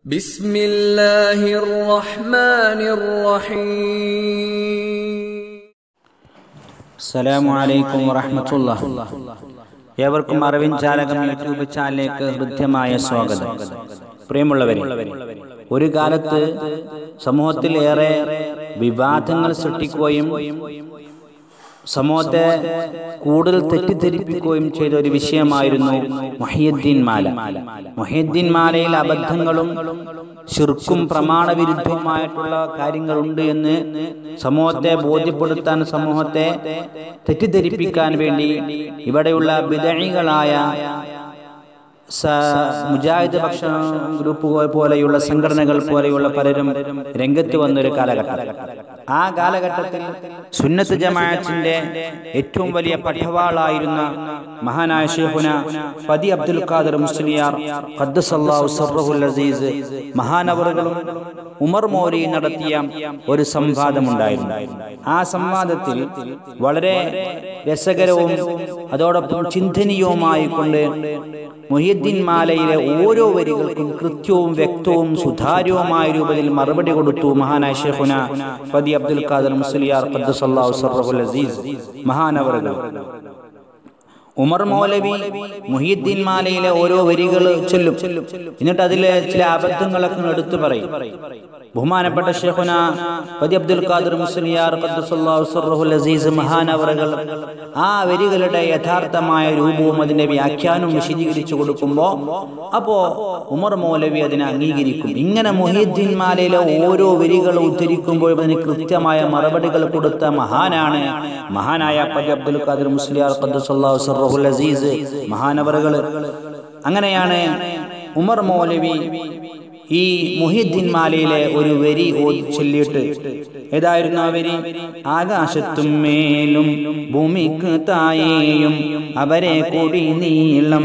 بسم الله الرحمن الرحيم അസ്സലാമു അലൈക്കും വറഹ്മത്തുള്ള ഏവർക്കും അറിവിൻ ചാലകം യൂട്യൂബ് ചാനലിലേക്ക് ഹൃദ്യമായ സ്വാഗതം പ്രിയമുള്ളവരെ ഒരു കാലത്ത് സമൂഹത്തിൽ ഏറെ വിവാദങ്ങൾ സൃഷ്ടിക്കുകയും സമൂഹത്തെ കൂടുതൽ തെറ്റിദ്ധരിപ്പിക്കുകയും ചെയ്ത ഒരു വിഷയമായിരുന്നു മൊഹിയുദ്ദീൻ മാല മൊഹിയുദ്ദീൻ മാലയിൽ അബദ്ധങ്ങളും ശിർക്കും പ്രമാണവിരുദ്ധവുമായിട്ടുള്ള കാര്യങ്ങളുണ്ട് എന്ന് സമൂഹത്തെ ബോധ്യപ്പെടുത്താൻ സമൂഹത്തെ തെറ്റിദ്ധരിപ്പിക്കാൻ വേണ്ടി ഇവിടെയുള്ള വിദഴികളായ സ- മുജാഹിദ് പക്ഷ ഗ്രൂപ്പ് പോലെയുള്ള സംഘടനകൾ പോലെയുള്ള പലരും രംഗത്ത് വന്നൊരു കാലഘട്ടം ആ കാലഘട്ടത്തിൽ സുന്നത്ത് ജമാഅത്തിന്റെ ഏറ്റവും വലിയ പഠവാളായിരുന്ന മഹാനായ ഷെയ്ഖുന പതി അബ്ദുൽ ഖാദർ മുസ്ലിയാർ ഖദ്ദസല്ലാഹു സർറഹുൽ അസീസ് മഹാനവറുകളും ഉമർ മോരി നടത്തിയ ഒരു സംവാദമുണ്ടായിരുന്നു ആ സംവാദത്തിൽ വളരെ രസകരവും അതോടൊപ്പം ചിന്തനീയവുമായി കൊണ്ട് മൊഹിയുദ്ദീൻ മാലയിലെ ഓരോ വരികൾക്കും കൃത്യവും വ്യക്തവും സുതാര്യവുമായ രൂപത്തിൽ മറുപടി കൊടുത്തു മഹാനായ ഷെഖുന പതി അബ്ദുൽ ഖാദർ മുസ്ലിയാർ ഖദ്ദസല്ലാഹു സർറഹുൽ അസീസ് മഹാനവറുകൾ ഉമർ മൗലവി മുഹിയുദ്ദീൻ മാലയിലെ ഓരോ വരികൾ ചൊല്ലും എന്നിട്ട് അതിലെ ചില അബദ്ധങ്ങളൊക്കെ എടുത്തു പറയും ബഹുമാനപ്പെട്ട ഷെഖുന പതി അബ്ദുൽ ഖാദർ മുസ്ലിയാർ ഖദ്ദസല്ലാഹു സർറഹുൽ അസീസ് മഹാനവറുകൾ ആ വരികളുടെ യഥാർത്ഥമായ രൂപവും അതിന്റെ വ്യാഖ്യാനവും വിശദീകരിച്ചു കൊടുക്കുമ്പോൾ അപ്പോ ഉമർ മൗലവി അതിനെ അംഗീകരിക്കും ഇങ്ങനെ മുഹിയുദ്ദീൻ മാലയിലെ ഓരോ വരികൾ ഉദ്ധരിക്കുമ്പോൾ അതിന് കൃത്യമായ മറുപടികൾ കൊടുത്ത മഹാനാണ് മഹാനായ പതി അബ്ദുൽ ഖാദർ മുസ്ലിയാർ ഖദ്ദസല്ലാഹു സർറഹുൽ അസീസ് മഹാനവറുകൾ അങ്ങനെയാണ് ഉമർ മൗലവി ഈ മുഹിദ്ദീൻ മാലയിലെ ഒരു വരി ഓതി ചൊല്ലിയിട്ട് ഏതായിരുന്നു ആ വരി ആകാശത്തും മേലും ഭൂമിക്ക് തായേയും അവരെ കൂടി നീളം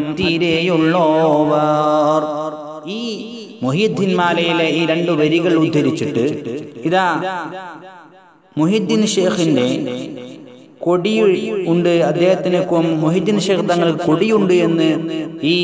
അത്തിരയുള്ളോവർ ഈ മൊഹീദ്ദീൻ മാലയിലെ ഈ രണ്ട് വരികൾ ഉദ്ധരിച്ചിട്ട് ഇതാ മൊഹീദ്ദീൻ ഷേഖിന്റെ കൊടി ഉണ്ട് അദ്ദേഹത്തിന് കൊ- മൊഹീദ്ദീൻ ഷേഖ് തങ്ങൾക്ക് കൊടിയുണ്ട് എന്ന് ഈ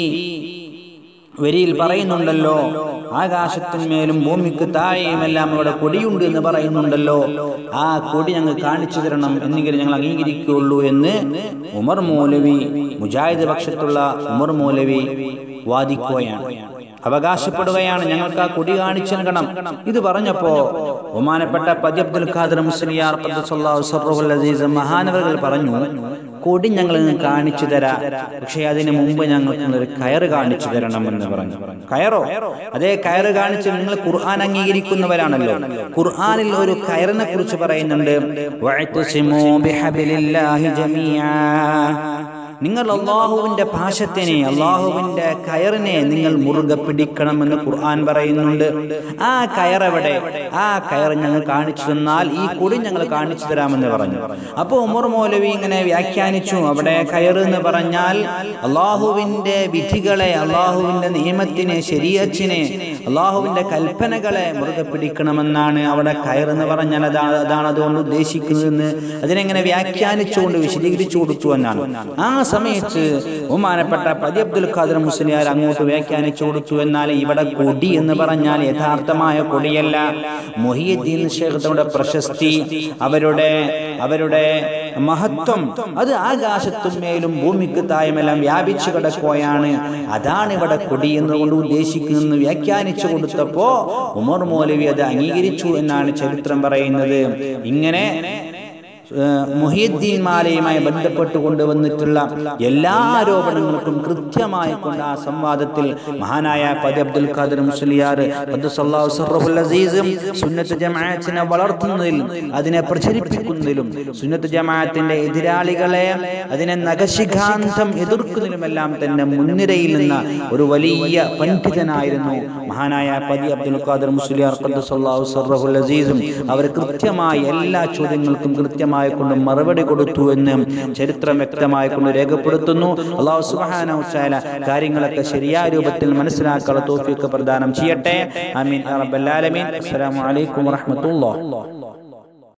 വരിയിൽ പറയുന്നുണ്ടല്ലോ ആകാശത്തിന്മേലും ഭൂമിക്ക് താഴെയുമെല്ലാം അവിടെ കൊടിയുണ്ട് എന്ന് പറയുന്നുണ്ടല്ലോ ആ കൊടി ഞങ്ങൾ കാണിച്ചു തരണം എന്നെങ്കിലും ഞങ്ങൾ അംഗീകരിക്കുകയുള്ളൂ എന്ന് ഉമർ മൗലവി മുജാഹിദ് പക്ഷത്തുള്ള ഉമർ മൗലവി വാദിക്കുകയാണ് അവകാശപ്പെടുകയാണ് ഞങ്ങൾക്ക് ആ കൊടി കാണിച്ചു നൽകണം ഇത് പറഞ്ഞപ്പോ ബഹുമാനപ്പെട്ട പതി അബ്ദുൽ ഖാദർ മുസ്ലിയാർ ഖദ്ദസല്ലാഹു സർറഹുൽ അസീസ് മഹാനവറുകൾ പറഞ്ഞു കൊടി ഞങ്ങൾ നിങ്ങൾക്ക് കാണിച്ചു തരാം പക്ഷേ അതിന് മുമ്പ് ഞങ്ങൾക്ക് ഒരു കയറ് കാണിച്ചു തരണം എന്ന് പറഞ്ഞു കയറോ അതേ കയറ് കാണിച്ച് നിങ്ങൾ ഖുർആൻ അംഗീകരിക്കുന്നവരാണല്ലോ ഖുർആനിൽ ഒരു കയറിനെ കുറിച്ച് പറയുന്നുണ്ട് വഅ്തസിമൂ ബിഹബ്ലില്ലാഹി ജമീആ നിങ്ങൾ അള്ളാഹുവിന്റെ പാശത്തിനെ അള്ളാഹുവിന്റെ കയറിനെ നിങ്ങൾ മുറുകെ പിടിക്കണമെന്ന് ഖുർആൻ പറയുന്നുണ്ട് ആ കയറെവിടെ ആ കയർ ഞങ്ങൾ കാണിച്ചു തന്നാൽ ഈ കൊടി ഞങ്ങൾ കാണിച്ചു തരാമെന്ന് പറഞ്ഞു അപ്പൊ ഉമർ മൗലവി ഇങ്ങനെ വ്യാഖ്യാനിച്ചു അവിടെ കയർ എന്ന് പറഞ്ഞാൽ അള്ളാഹുവിന്റെ വിധികളെ അള്ളാഹുവിന്റെ നിയമത്തിനെ ശരീരച്ചിനെ അള്ളാഹുവിന്റെ കൽപ്പനകളെ മുറുകെ പിടിക്കണമെന്നാണ് അവിടെ കയർ എന്ന് പറഞ്ഞാൽ അതാണ് അതാണ് അതുകൊണ്ട് ഉദ്ദേശിക്കുന്നതെന്ന് അതിനെങ്ങനെ വ്യാഖ്യാനിച്ചുകൊണ്ട് വിശദീകരിച്ചു കൊടുത്തു എന്നാണ് ആ സമയത്ത് ബഹുമാനപ്പെട്ട പതി അബ്ദുൽ ഖാദർ മുസ്ലിയാർ അങ്ങോട്ട് വ്യാഖ്യാനിച്ചു കൊടുത്തു എന്നാൽ ഇവിടെ കൊടി എന്ന് പറഞ്ഞാൽ യഥാർത്ഥമായ കൊടിയല്ല മൊഹിയുദ്ദീൻ ഷേഖ് തങ്ങളുടെ പ്രശസ്തി അവരുടെ അവരുടെ മഹത്വം അത് ആകാശത്തും മേലും ഭൂമിക്ക് തായുമെല്ലാം വ്യാപിച്ചു കിടക്കുകയാണ് അതാണ് ഇവിടെ കൊടി എന്നുകൊണ്ട് ഉദ്ദേശിക്കുന്നത് വ്യാഖ്യാനിച്ചു കൊടുത്തപ്പോ ഉമർ മൗലവി അത് അംഗീകരിച്ചു എന്നാണ് ചരിത്രം പറയുന്നത് ഇങ്ങനെ ഏഹ് മുഹിയുദ്ദീൻ മാലയുമായി ബന്ധപ്പെട്ട് കൊണ്ടുവന്നിട്ടുള്ള എല്ലാ ആരോപണങ്ങൾക്കും കൃത്യമായി കൊണ്ട് ആ സംവാദത്തിൽ മഹാനായ പതി അബ്ദുൽ ഖാദർ മുസ്ലിയാർ ഖദ്ദസല്ലാഹു സർറഹുൽ അസീസും സുന്നത്ത് ജമാഅത്തിനെ വളർത്തുന്നതിലും അതിനെ പ്രചരിപ്പിക്കുന്നതിലും സുന്നത്ത് ജമാഅത്തിന്റെ എതിരാളികളെ അതിനെ നഖശിഖാന്തം എതിർക്കുന്നതിലുമെല്ലാം തന്നെ മുൻനിരയിൽ നിന്ന ഒരു വലിയ പണ്ഡിതനായിരുന്നു മഹാനായ പതി അബ്ദുൽ ഖാദർ മുസ്ലിയാർ ഖദ്ദസല്ലാഹു സർറഹുൽ അസീസും അവർ കൃത്യമായി എല്ലാ ചോദ്യങ്ങൾക്കും കൃത്യമായി കൊണ്ട് മറുപടി കൊടുത്തു എന്ന് ചരിത്രം വ്യക്തമായി കൊണ്ട് രേഖപ്പെടുത്തുന്നു അള്ളാഹു സുബ്ഹാനഹു വതആല കാര്യങ്ങളൊക്കെ ശരിയായ രൂപത്തിൽ മനസ്സിലാക്കാനുള്ള തൗഫീഖ് പ്രദാനം ചെയ്യട്ടെ ആമീൻ യാ റബ്ബൽ ആലമീൻ അസ്സലാമു അലൈക്കും വറഹ്മത്തുള്ളാഹി